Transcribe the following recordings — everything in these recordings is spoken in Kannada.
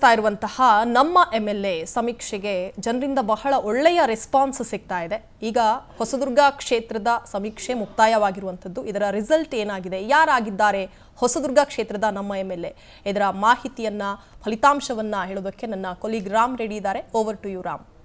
ನಡೆಸ್ತಾ ಇರುವಂತಹ ನಮ್ಮ ಎಮ್ ಎಲ್ ಎ ಸಮೀಕ್ಷೆಗೆ ಜನರಿಂದ ಬಹಳ ಒಳ್ಳೆಯ ರೆಸ್ಪಾನ್ಸ್ ಸಿಗ್ತಾ ಇದೆ ಈಗ ಹೊಸದುರ್ಗ ಕ್ಷೇತ್ರದ ಸಮೀಕ್ಷೆ ಮುಕ್ತಾಯವಾಗಿರುವಂಥದ್ದು ಇದರ ರಿಸಲ್ಟ್ ಏನಾಗಿದೆ ಯಾರಾಗಿದ್ದಾರೆ ಹೊಸದುರ್ಗ ಕ್ಷೇತ್ರದ ನಮ್ಮ ಎಮ್ ಎಲ್ ಎ ಇದರ ಮಾಹಿತಿಯನ್ನ ಫಲಿತಾಂಶವನ್ನ ಹೇಳೋದಕ್ಕೆ ನನ್ನ ಕೊಲೀಗ್ ರಾಮ್ ರೆಡಿ ಇದ್ದಾರೆ over to you Ram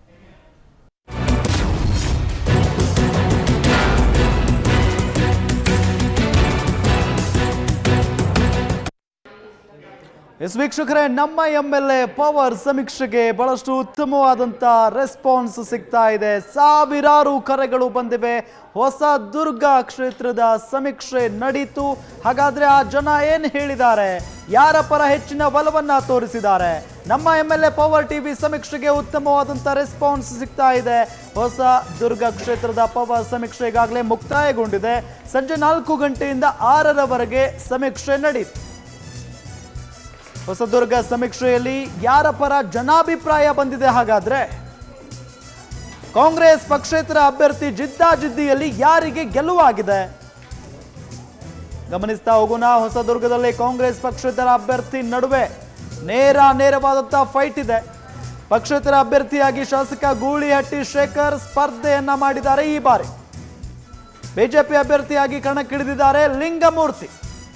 yes ವೀಕ್ಷಕರೇ ನಮ್ಮ ಎಂ ಎಲ್ ಎ ಪವರ್ ಸಮೀಕ್ಷೆಗೆ ಬಹಳಷ್ಟು ಉತ್ತಮವಾದಂತ ರೆಸ್ಪಾನ್ಸ್ ಸಿಗ್ತಾ ಇದೆ ಸಾವಿರಾರು ಕರೆಗಳು ಬಂದಿವೆ ಹೊಸ ದುರ್ಗ ಕ್ಷೇತ್ರದ ಸಮೀಕ್ಷೆ ನಡೀತು ಹಾಗಾದ್ರೆ ಆ ಜನ ಏನ್ ಹೇಳಿದ್ದಾರೆ ಯಾರ ಪರ ಹೆಚ್ಚಿನ ಒಲವನ್ನ ತೋರಿಸಿದ್ದಾರೆ ನಮ್ಮ M L A power TV ಸಮೀಕ್ಷೆಗೆ ಉತ್ತಮವಾದಂತ ರೆಸ್ಪಾನ್ಸ್ ಸಿಗ್ತಾ ಇದೆ ಹೊಸ ದುರ್ಗ ಕ್ಷೇತ್ರದ ಪವರ್ ಸಮೀಕ್ಷೆ ಈಗಾಗಲೇ ಮುಕ್ತಾಯಗೊಂಡಿದೆ ಸಂಜೆ ನಾಲ್ಕು ಗಂಟೆಯಿಂದ ಆರರವರೆಗೆ ಸಮೀಕ್ಷೆ ನಡೀತು ಹೊಸದುರ್ಗ ಸಮೀಕ್ಷೆಯಲ್ಲಿ ಯಾರ ಪರ ಜನಾಭಿಪ್ರಾಯ ಬಂದಿದೆ ಹಾಗಾದ್ರೆ ಕಾಂಗ್ರೆಸ್ ಪಕ್ಷೇತರ ಅಭ್ಯರ್ಥಿ ಜಿದ್ದಾಜಿದ್ದಿಯಲ್ಲಿ ಯಾರಿಗೆ ಗೆಲುವಾಗಿದೆ ಗಮನಿಸ್ತಾ ಹೋಗೋಣ ಹೊಸದುರ್ಗದಲ್ಲಿ ಕಾಂಗ್ರೆಸ್ ಪಕ್ಷೇತರ ಅಭ್ಯರ್ಥಿ ನಡುವೆ ನೇರ ನೇರವಾದಂತಹ ಫೈಟ್ ಇದೆ ಪಕ್ಷೇತರ ಅಭ್ಯರ್ಥಿಯಾಗಿ ಶಾಸಕ ಗೂಳಿಹಟ್ಟಿ ಶೇಖರ್ ಸ್ಪರ್ಧೆಯನ್ನ ಮಾಡಿದ್ದಾರೆ ಈ ಬಾರಿ ಬಿಜೆಪಿ ಅಭ್ಯರ್ಥಿಯಾಗಿ ಕಣಕ್ಕಿಳಿದಿದ್ದಾರೆ ಲಿಂಗಮೂರ್ತಿ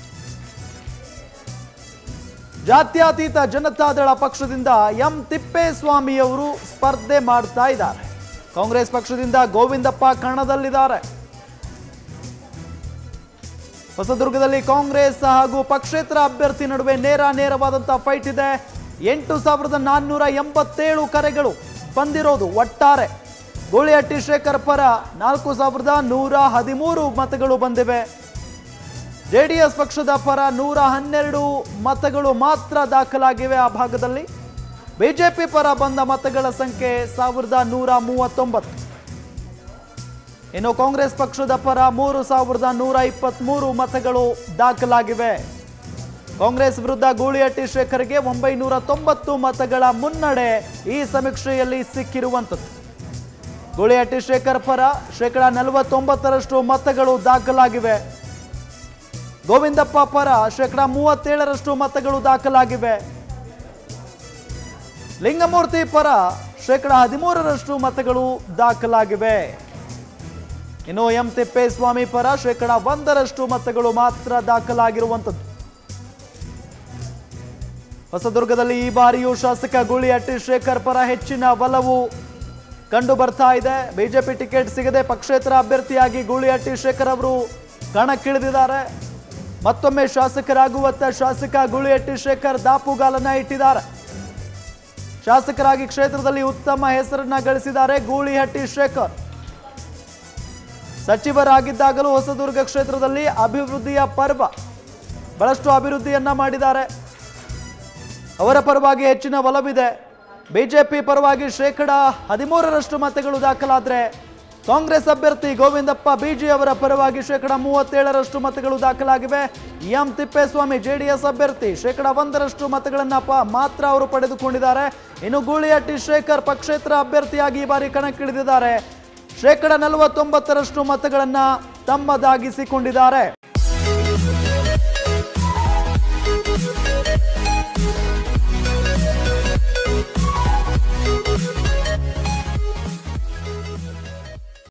ಜಾತ್ಯತೀತ ಜನತಾದಳ ಪಕ್ಷದಿಂದ ಎಂ ತಿಪ್ಪೇಸ್ವಾಮಿಯವರು ಸ್ಪರ್ಧೆ ಮಾಡ್ತಾ ಇದ್ದಾರೆ ಕಾಂಗ್ರೆಸ್ ಪಕ್ಷದಿಂದ ಗೋವಿಂದಪ್ಪ ಕಣದಲ್ಲಿದ್ದಾರೆ ಹೊಸದುರ್ಗದಲ್ಲಿ ಕಾಂಗ್ರೆಸ್ ಹಾಗೂ ಪಕ್ಷೇತರ ಅಭ್ಯರ್ಥಿ ನಡುವೆ ನೇರ ನೇರವಾದಂತಹ ಫೈಟ್ ಇದೆ ಎಂಟು ಸಾವಿರದ ನಾನ್ನೂರ ಎಂಬತ್ತೇಳು ಕರೆಗಳು ಬಂದಿರೋದು ಒಟ್ಟಾರೆ ಗೋಳಿಹಟ್ಟಿ ಶೇಖರ್ ಪರ ನಾಲ್ಕು ಸಾವಿರದ ನೂರ ಹದಿಮೂರು ಮತಗಳು ಬಂದಿವೆ ಜೆಡಿಎಸ್ ಪಕ್ಷದ ಪರ ನೂರ ಹನ್ನೆರಡು ಮತಗಳು ಮಾತ್ರ ದಾಖಲಾಗಿವೆ ಆ ಭಾಗದಲ್ಲಿ ಬಿಜೆಪಿ ಪರ ಬಂದ ಮತಗಳ ಸಂಖ್ಯೆ ಸಾವಿರದ ನೂರ ಮೂವತ್ತೊಂಬತ್ತು ಇನ್ನು ಕಾಂಗ್ರೆಸ್ ಪಕ್ಷದ ಪರ ಮೂರು ಸಾವಿರದ ನೂರ ಇಪ್ಪತ್ತ್ಮೂರು ಮತಗಳು ದಾಖಲಾಗಿವೆ ಕಾಂಗ್ರೆಸ್ ವಿರುದ್ಧ ಗೂಳಿಹಟ್ಟಿ ಶೇಖರ್ಗೆ ಒಂಬೈನೂರ ತೊಂಬತ್ತು ಮತಗಳ ಮುನ್ನಡೆ ಈ ಸಮೀಕ್ಷೆಯಲ್ಲಿ ಸಿಕ್ಕಿರುವಂಥದ್ದು ಗೂಳಿಹಟ್ಟಿ ಶೇಖರ್ ಪರ ಶೇಕಡ ನಲವತ್ತೊಂಬತ್ತರಷ್ಟು ಮತಗಳು ದಾಖಲಾಗಿವೆ ಗೋವಿಂದಪ್ಪ ಪರ ಶೇಕಡ ಮೂವತ್ತೇಳರಷ್ಟು ಮತಗಳು ದಾಖಲಾಗಿವೆ ಲಿಂಗಮೂರ್ತಿ ಪರ ಶೇಕಡ ಹದಿಮೂರರಷ್ಟು ಮತಗಳು ದಾಖಲಾಗಿವೆ ಇನ್ನು ಎಂ ತಿಪ್ಪೇಸ್ವಾಮಿ ಪರ ಶೇಕಡ ಒಂದರಷ್ಟು ಮತಗಳು ಮಾತ್ರ ದಾಖಲಾಗಿರುವಂಥದ್ದು ಹೊಸದುರ್ಗದಲ್ಲಿ ಈ ಬಾರಿಯೂ ಶಾಸಕ ಗೂಳಿಹಟ್ಟಿ ಶೇಖರ್ ಪರ ಹೆಚ್ಚಿನ ಒಲವು ಕಂಡು ಬರ್ತಾ ಇದೆ ಬಿಜೆಪಿ ಟಿಕೆಟ್ ಸಿಗದೆ ಪಕ್ಷೇತರ ಅಭ್ಯರ್ಥಿಯಾಗಿ ಗೂಳಿಹಟ್ಟಿ ಶೇಖರ್ ಅವರು ಕಣಕ್ಕಿಳಿದಿದ್ದಾರೆ ಮತ್ತೊಮ್ಮೆ ಶಾಸಕರಾಗುವತ್ತ ಶಾಸಕ ಗೂಳಿಹಟ್ಟಿ ಶೇಖರ್ ದಾಪುಗಾಲನ್ನ ಇಟ್ಟಿದ್ದಾರೆ ಶಾಸಕರಾಗಿ ಕ್ಷೇತ್ರದಲ್ಲಿ ಉತ್ತಮ ಹೆಸರನ್ನ ಗಳಿಸಿದ್ದಾರೆ ಗೂಳಿಹಟ್ಟಿ ಶೇಖರ್ ಸಚಿವರಾಗಿದ್ದಾಗಲೂ ಹೊಸದುರ್ಗ ಕ್ಷೇತ್ರದಲ್ಲಿ ಅಭಿವೃದ್ಧಿಯ ಪರ್ವ ಬಹಳಷ್ಟು ಅಭಿವೃದ್ಧಿಯನ್ನ ಮಾಡಿದ್ದಾರೆ ಅವರ ಪರವಾಗಿ ಹೆಚ್ಚಿನ ಒಲವಿದೆ ಬಿಜೆಪಿ ಪರವಾಗಿ ಶೇಕಡ ಹದಿಮೂರರಷ್ಟು ಮತಗಳು ದಾಖಲಾದ್ರೆ ಕಾಂಗ್ರೆಸ್ ಅಭ್ಯರ್ಥಿ ಗೋವಿಂದಪ್ಪ ಬಿಜಿ ಅವರ ಪರವಾಗಿ ಶೇಕಡ ಮೂವತ್ತೇಳರಷ್ಟು ಮತಗಳು ದಾಖಲಾಗಿವೆ ಎಂ ತಿಪ್ಪೇಸ್ವಾಮಿ ಜೆಡಿಎಸ್ ಅಭ್ಯರ್ಥಿ ಶೇಕಡ ಒಂದರಷ್ಟು ಮತಗಳನ್ನ ಪ- ಮಾತ್ರ ಅವರು ಪಡೆದುಕೊಂಡಿದ್ದಾರೆ ಇನ್ನು ಗೂಳಿಹಟ್ಟಿ ಶೇಖರ್ ಪಕ್ಷೇತರ ಅಭ್ಯರ್ಥಿಯಾಗಿ ಈ ಬಾರಿ ಕಣಕ್ಕಿಳಿದಿದ್ದಾರೆ ಶೇಕಡ ನಲವತ್ತೊಂಬತ್ತರಷ್ಟು ಮತಗಳನ್ನ ತಮ್ಮದಾಗಿಸಿಕೊಂಡಿದ್ದಾರೆ